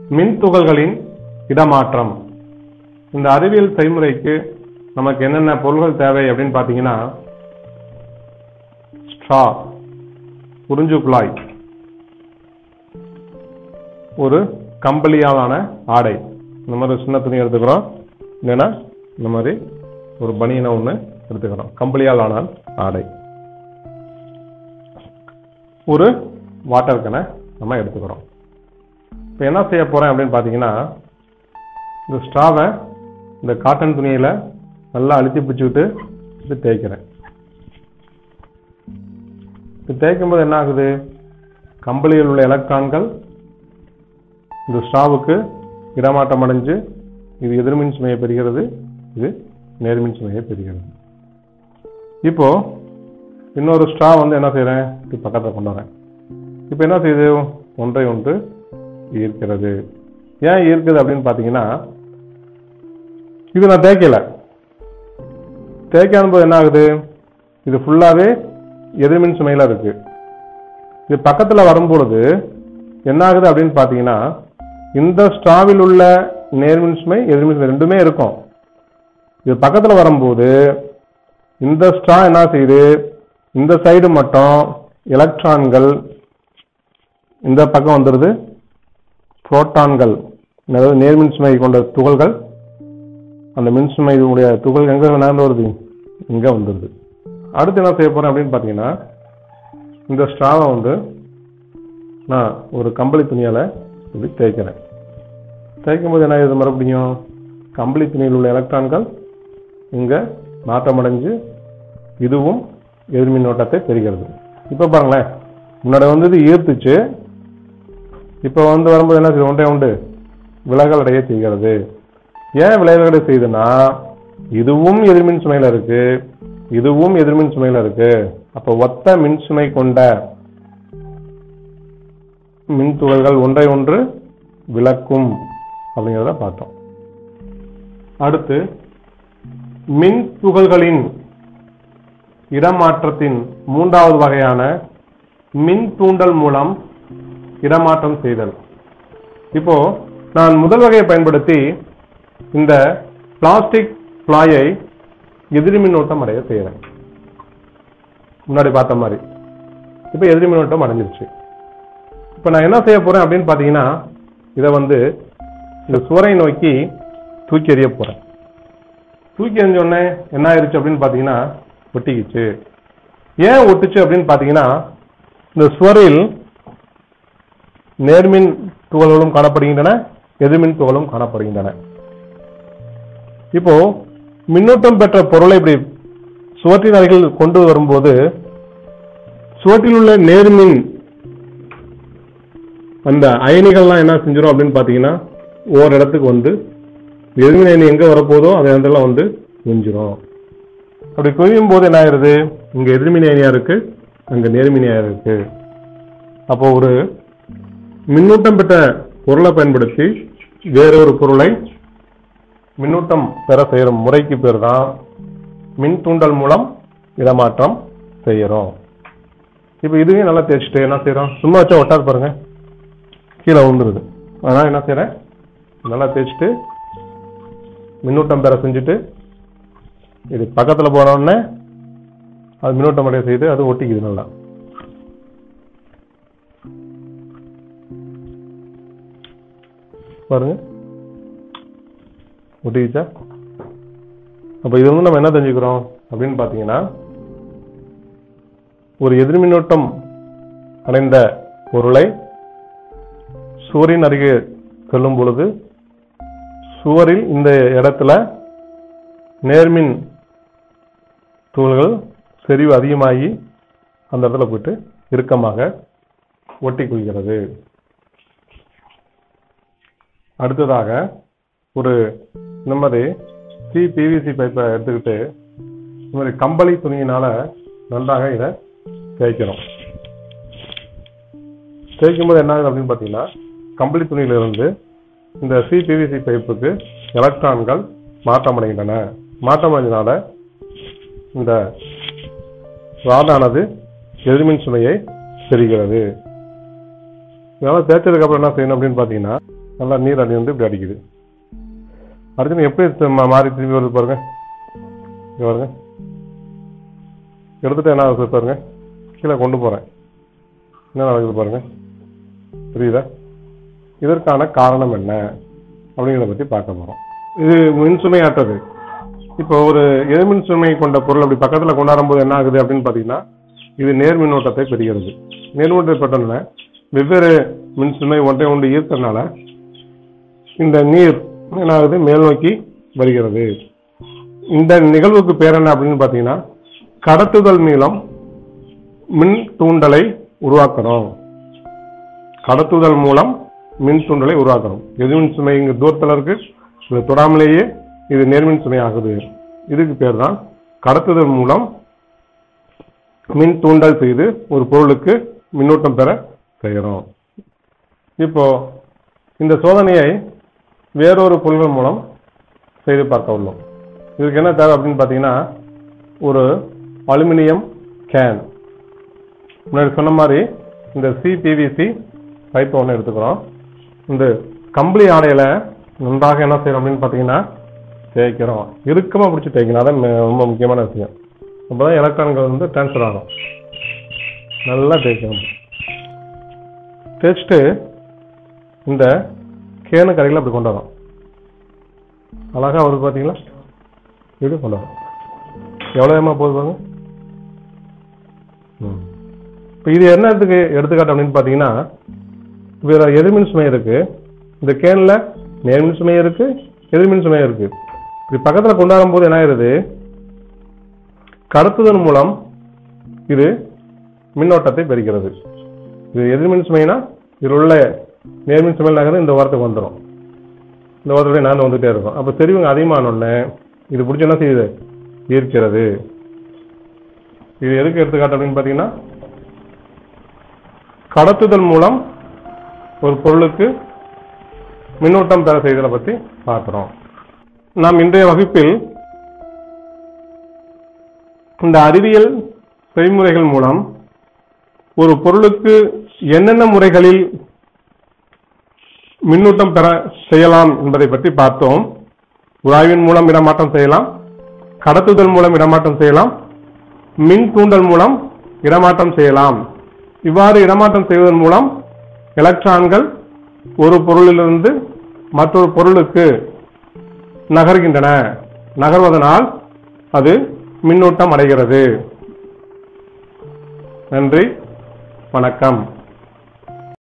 மின் துகள்களின் இடமாற்றம் இந்த அறிவியல் செய்முறைக்கு நமக்கு என்னென்ன பொருள்கள் தேவை அப்படின்னு பார்த்தீங்கன்னா ஸ்ட்ரா உறிஞ்சு குழாய் ஒரு கம்பளியாலான ஆடை இந்த மாதிரி சின்ன துணி எடுத்துக்கிறோம் இல்லைன்னா இந்த மாதிரி ஒரு பனியனை ஒன்று எடுத்துக்கிறோம் கம்பளியால் ஆன ஆடை ஒரு வாட்டர் கேனை நம்ம எடுத்துக்கிறோம் இப்போ என்ன செய்ய போறேன் அப்படின்னு பார்த்தீங்கன்னா இந்த ஸ்ட்ராவை இந்த காட்டன் துணியில நல்லா அழுத்தி பிடிச்சிக்கிட்டு இது தேய்க்கிறேன் இது தேய்க்கும் போது என்ன ஆகுது கம்பளியில் உள்ள எலக்ட்ரான்கள் இந்த ஸ்ட்ராவுக்கு இடமாற்றம் அடைஞ்சு இது எதிர்மின் சுமையை பெறுகிறது இது நேர்மின் சுமையை பெறுகிறது இப்போ இன்னொரு ஸ்ட்ரா வந்து என்ன செய்றேன் இது பக்கத்தில் கொண்டு வரேன் இப்போ என்ன செய்யுது ஒன்றை ஒன்று ஈர்க்கிறது ஏன் ஈர்க்குது அப்படின்னு பார்த்தீங்கன்னா இது நான் தேய்க்கல தேய்க்காத போது என்ன ஆகுது இது ஃபுல்லாவே எதிர்மின் சுமையில இருக்கு இது பக்கத்துல வரும்பொழுது என்ன ஆகுது அப்படின்னு பார்த்தீங்கன்னா இந்த ஸ்ட்ராவில் உள்ள நேர்மின் சுமை எதிர்மின் சுமை ரெண்டுமே இருக்கும் இது பக்கத்துல வரும்போது இந்த ஸ்ட்ரா என்ன செய்யுது இந்த சைடு மட்டும் எலக்ட்ரான்கள் இந்த பக்கம் வந்துடுது புரோட்டான்கள் அதாவது நேர்மின் சுமை கொண்ட துகள்கள் அந்த மின்சுமை உடைய துகள் எங்க நகர்ந்து வருது இங்க வந்துடுது அடுத்து என்ன செய்ய போறேன் அப்படின்னு பார்த்தீங்கன்னா இந்த ஸ்ட்ராவை வந்து நான் ஒரு கம்பளி துணியால இப்படி தேய்க்கிறேன் தேய்க்கும் போது என்ன ஆகுது மறுபடியும் கம்பளி துணியில் உள்ள எலக்ட்ரான்கள் இங்க மாற்றமடைஞ்சு இதுவும் எதிர்மின் ஓட்டத்தை பெறுகிறது இப்போ பாருங்களேன் முன்னாடி வந்து இது ஈர்த்துச்சு இப்போ வந்து வரும்போது என்ன செய்யுது ஒன்றே உண்டு விலகல் அடைய செய்கிறது ஏன் விளைவுகளை செய்யுதுன்னா இதுவும் எதிர்மின் சுமையில இருக்கு இதுவும் எதிர்மின் சுமையில இருக்கு அப்ப ஒத்த மின் சுமை கொண்ட மின் துகள்கள் ஒன்றை ஒன்று விளக்கும் அப்படிங்கிறத பார்த்தோம் அடுத்து மின் துகள்களின் இடமாற்றத்தின் மூன்றாவது வகையான மின் தூண்டல் மூலம் இடமாற்றம் செய்தல் இப்போ நான் முதல் வகையை பயன்படுத்தி இந்த பிளாஸ்டிக் பிளாயை எதிரி மின்னோட்டம் அடைய செய்யறேன் முன்னாடி பார்த்த மாதிரி இப்போ எதிரி மின்னோட்டம் அடைஞ்சிருச்சு இப்போ நான் என்ன செய்ய போறேன் அப்படின்னு பார்த்தீங்கன்னா இதை வந்து இந்த சுவரை நோக்கி தூக்கி எறிய போறேன் தூக்கி எறிஞ்ச உடனே என்ன ஆயிருச்சு அப்படின்னு பார்த்தீங்கன்னா ஒட்டிக்கிச்சு ஏன் ஒட்டுச்சு அப்படின்னு பார்த்தீங்கன்னா இந்த சுவரில் நேர்மின் துகள்களும் காணப்படுகின்றன எதிர்மின் துகளும் காணப்படுகின்றன இப்போ மின்னூட்டம் பெற்ற பொருளை இப்படி சுவற்றின் அருகில் கொண்டு வரும்போது சுவற்றில் உள்ள நேர்மின் அந்த அயனிகள்லாம் என்ன செஞ்சிடும் அப்படின்னு பார்த்தீங்கன்னா ஓர் இடத்துக்கு வந்து எதிர்மின் அயனி எங்க வரப்போதோ அந்த இடத்துல வந்து குஞ்சிரும் அப்படி குவியும் போது என்ன ஆயிருது இங்க எதிர்மின் அயனியா இருக்கு அங்க நேர்மின் அயனியா இருக்கு அப்போ ஒரு மின்னூட்டம் பெற்ற பொருளை பயன்படுத்தி வேறொரு பொருளை மின்னூட்டம் பெற செய்யற முறைக்கு பேர் தான் மின் தூண்டல் மூலம் இடமாற்றம் செய்யறோம் இப்போ இதுவே நல்லா தேய்ச்சிட்டு என்ன செய்யறோம் சும்மா வச்சா ஒட்டாது பாருங்க கீழே விழுந்துருது அதனால என்ன செய்யறேன் நல்லா தேய்ச்சிட்டு மின்னூட்டம் பெற செஞ்சுட்டு இது பக்கத்துல போன உடனே அது மின்னூட்டம் அடைய செய்து அது ஒட்டிக்குது நல்லா பாருங்க ஒட்டிக்கிச்சா அப்ப இது வந்து நம்ம என்ன தெரிஞ்சுக்கிறோம் அப்படின்னு பாத்தீங்கன்னா ஒரு எதிர்மின்னோட்டம் அடைந்த பொருளை சுவரின் அருகே செல்லும் பொழுது சுவரில் இந்த இடத்துல நேர்மின் துகள்கள் செறிவு அதிகமாகி அந்த இடத்துல போயிட்டு இறுக்கமாக ஒட்டிக்கொள்கிறது அடுத்ததாக ஒரு இந்த மாதிரி சி பிவிசி பைப்பை எடுத்துக்கிட்டு இந்த மாதிரி கம்பளி துணியினால நன்றாக இதை தேய்க்கிறோம் தேய்க்கும் போது என்ன ஆகுது அப்படின்னு பார்த்தீங்கன்னா கம்பளி துணியிலிருந்து இந்த சி பிவிசி பைப்புக்கு எலக்ட்ரான்கள் மாற்றமடைகின்றன மாற்றமடைந்தனால இந்த ராடானது எதிர்மின் சுமையை பெறுகிறது இதனால தேய்ச்சதுக்கு அப்புறம் என்ன செய்யணும் அப்படின்னு பார்த்தீங்கன்னா நல்லா நீர் அடி வந்து இப்படி அடிக்குது அடுத்து எப்படி தி- மா- மாறி திரும்பி வருது பாருங்க இங்க பாருங்க எடுத்துட்டு என்ன ஆகுது பாருங்க கீழே கொண்டு போறேன் என்ன நடக்குது பாருங்க புரியுதா இதற்கான காரணம் என்ன அப்படிங்கிறத பத்தி பார்க்க போறோம் இது மின்சுமையாற்றது இப்போ ஒரு எதிர்மின் சுமை கொண்ட பொருள் அப்படி பக்கத்துல கொண்டாடும் போது என்ன ஆகுது அப்படின்னு பாத்தீங்கன்னா இது நேர் மின்னோட்டத்தை பெறுகிறது நேர்மின்னோட்டத்தை பெற்றோம்னா வெவ்வேறு மின்சுமை ஒன்றை ஒன்று ஈர்க்கறனால இந்த நீர் என்ன ஆகுது மேல் நோக்கி வருகிறது இந்த நிகழ்வுக்கு பேர் என்ன அப்படின்னு பாத்தீங்கன்னா கடத்துதல் மூலம் மின் தூண்டலை உருவாக்குறோம் கடத்துதல் மூலம் மின் தூண்டலை உருவாக்கணும் எதிர்மின் சுமை இங்க தூரத்தில் இருக்கு இது தொடாமலேயே இது நேர்மின் சுமை ஆகுது இதுக்கு பேர் தான் கடத்துதல் மூலம் மின் தூண்டல் செய்து ஒரு பொருளுக்கு மின்னூட்டம் பெற செய்கிறோம் இப்போ இந்த சோதனையை வேறொரு பொருள்கள் மூலம் செய்து பார்க்க உள்ளோம் இதுக்கு என்ன தேவை அப்படின்னு பார்த்தீங்கன்னா ஒரு அலுமினியம் கேன் முன்னாடி சொன்ன மாதிரி இந்த சிபிவிசி பைப் ஒன்று எடுத்துக்கிறோம் இந்த கம்பளி ஆடையில நன்றாக என்ன செய்யறோம் அப்படின்னு பார்த்தீங்கன்னா தேய்க்கிறோம் இறுக்கமாக பிடிச்சி தேய்க்கணும் அதான் ம- ரொம்ப முக்கியமான விஷயம் அப்பதான் எலக்ட்ரான்கள் வந்து டிரான்ஸ்ஃபர் ஆகும் நல்லா தேய்க்கணும் தேய்ச்சிட்டு இந்த கேனு கரையில் அப்படி கொண்டு வரோம் அழகா வருது பார்த்தீங்களா இப்படி கொண்டு வரோம் எவ்வளோ ஏமா போகுது பாருங்க ம் இப்போ இது என்னத்துக்கு எடுத்துக்காட்டு அப்படின்னு பார்த்தீங்கன்னா வேற எதிர்மின் சுமை இருக்கு இந்த கேன்ல நேர்மின் சுமை இருக்கு எதிர்மின் சுமை இருக்கு இது பக்கத்தில் கொண்டாடும் போது என்ன ஆயிருது கடத்துதல் மூலம் இது மின்னோட்டத்தை பெறுகிறது இது எதிர்மின் சுமைனா இதில் உள்ள நேர்மின் சுமை நகரம் இந்த வாரத்துக்கு வந்துடும் இந்த வாரத்துடைய நான் வந்துட்டே இருக்கும் அப்போ தெரிவுங்க அதிகமான உடனே இது பிடிச்சி என்ன செய்யுது ஈர்க்கிறது இது எதுக்கு எடுத்துக்காட்டு அப்படின்னு பார்த்தீங்கன்னா கடத்துதல் மூலம் ஒரு பொருளுக்கு மின்னூட்டம் பெற செய்தலை பற்றி பார்க்கிறோம் நாம் இன்றைய வகுப்பில் இந்த அறிவியல் செய்முறைகள் மூலம் ஒரு பொருளுக்கு என்னென்ன முறைகளில் மின்னூட்டம் பெற செய்யலாம் என்பதை பற்றி பார்த்தோம் உராய்வின் மூலம் இடமாற்றம் செய்யலாம் கடத்துதல் மூலம் இடமாற்றம் செய்யலாம் மின் தூண்டல் மூலம் இடமாற்றம் செய்யலாம் இவ்வாறு இடமாற்றம் செய்வதன் மூலம் எலக்ட்ரான்கள் ஒரு பொருளிலிருந்து மற்றொரு பொருளுக்கு நகர்கின்றன நகர்வதனால் அது மின்னூட்டம் அடைகிறது நன்றி வணக்கம்